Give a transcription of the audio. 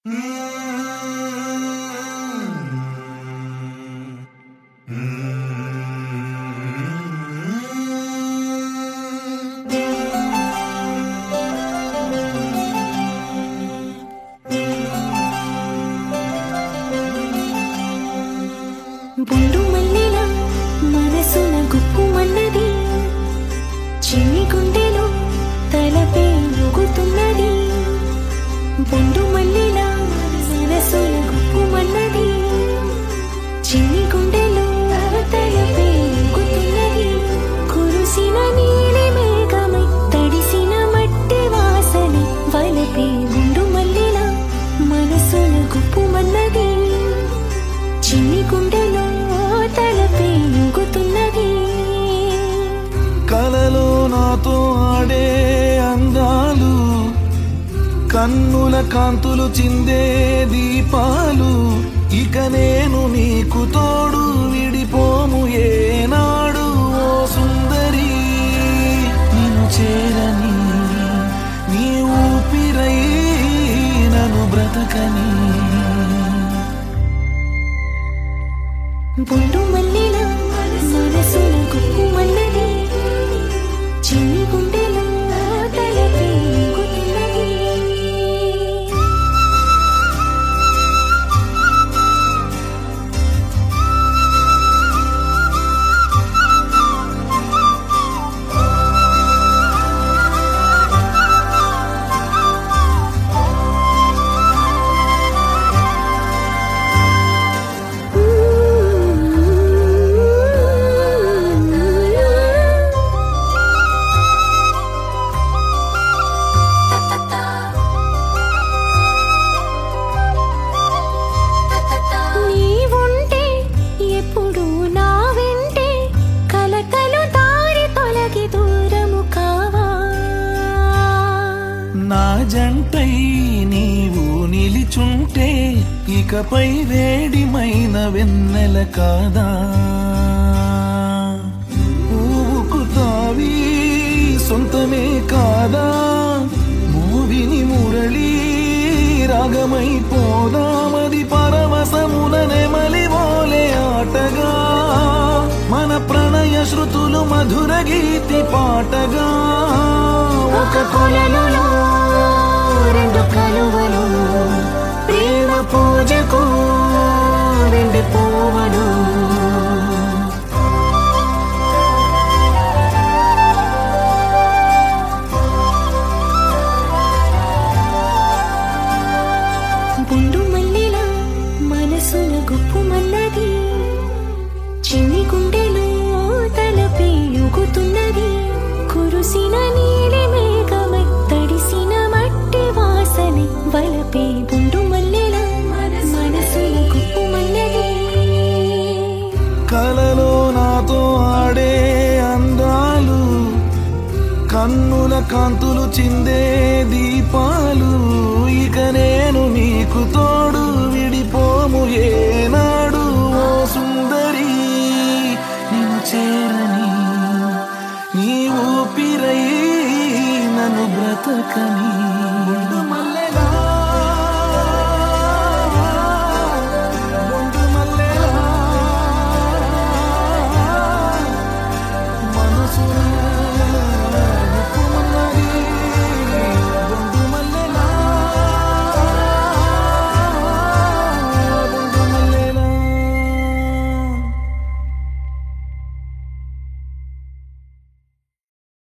బొండు మల్లెలా మనసున గుప్పుమన్నది చిన్ని గుండెలో తలపే ఊగుతున్నది బొండు మల్లెలా మనసున గుప్పుమన్నది చిన్ని గుండెలో తలపే ఊగుతున్నది కురిసిన నీలి మేఘమై తడిసిన మట్టి వాసన వలపే బొండు మల్లెలా మనసున గుప్పుమన్నది చిన్ని గుండెలో తలపే ఊగుతున్నది కలలో నాతో ఆడే అందాలు కన్నుల కాంతులు చిందే దీపాలు ఇక నేను నీకు తోడు విడిపోము ఏనాడు ఓ సుందరి నిన్ను చేరని నీ ఊపిరై నన్ను బ్రతకని బొండు మల్లెల మనసున గుప్పుమన్నది చిన్ని గుండెలో తలపే ఊగుతున్నది నీవుంటే ఎప్పుడు నా వెంటే కలకలు దారి తొలగి దూరము కావా నా జంటై నీవు నిలిచుంటే ఇకపై వేడిమైన వెన్నెల కాదా పువ్వుకు తావి సొంతమే కాదా మూవిని మురళి రాగమై పోదామది పరవశముల నెమలివోలే ఆటగా మన ప్రణయ శృతులు మధుర గీతి పాటగా ఒక కొలనులో రెండు కలువలు ప్రేమ పూజకు వెండి పోవను బొండు మల్లెల మనసున గుప్పుమన్నది చిన్ని గుండెలో తలపే ఊగుతున్నది కురుసిన నీలి మేఘమై తడిసిన మట్టి వాసన వలపే బొండు మల్లెల మనసున గుప్పుమన్నది కలలో నాతో ఆడే అందాలు కన్నుల కాంతులు చిందే దీపాలు ఇక నేను నీకు తోడు విడిపోము ఏనాడు ఓ సుందరి నిన్ను చేరని నీ ఊపిరై నన్ను బ్రతకని